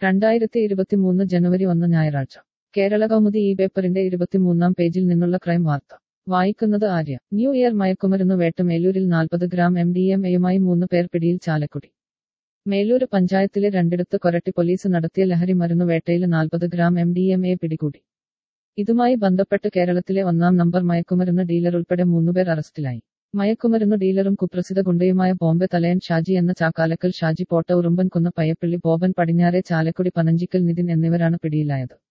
രണ്ടായിരത്തി ഇരുപത്തിമൂന്ന് ജനുവരി ഒന്ന് ഞായറാഴ്ച കേരള കൗമുദി ഈ പേപ്പറിന്റെ ഇരുപത്തിമൂന്നാം പേജിൽ നിന്നുള്ള ക്രൈം വാർത്ത വായിക്കുന്നത് ആര്യ ന്യൂ ഇയർ മയക്കുമരുന്ന് വേട്ട് മേലൂരിൽ നാൽപ്പത് ഗ്രാം എം ഡി എം എയുമായി മൂന്ന് പേർ പിടിയിൽ ചാലക്കുടി മേലൂര് പഞ്ചായത്തിലെ രണ്ടിടത്ത് കൊരട്ടി പോലീസ് നടത്തിയ ലഹരി മരുന്ന് വേട്ടയിൽ നാൽപ്പത് gram M D M A പിടികൂടി ഇതുമായി ബന്ധപ്പെട്ട് കേരളത്തിലെ ഒന്നാം നമ്പർ മയക്കുമരുന്ന് ഡീലർ ഉൾപ്പെടെ മൂന്നുപേർ അറസ്റ്റിലായി മയക്കുമരുന്ന് ഡീലറും കുപ്രസിദ്ധ ഗുണ്ടയുമായ ബോംബെ തലയൻ ഷാജി എന്ന ചാക്കാലക്കൽ ഷാജി പോട്ട ഉറുമ്പൻ കുന്ന പയ്യപ്പള്ളി ബോബൻ പടിഞ്ഞാറെ ചാലക്കുടി പനഞ്ചിക്കൽ നിതിൻ എന്നിവരാണ് പിടിയിലായത്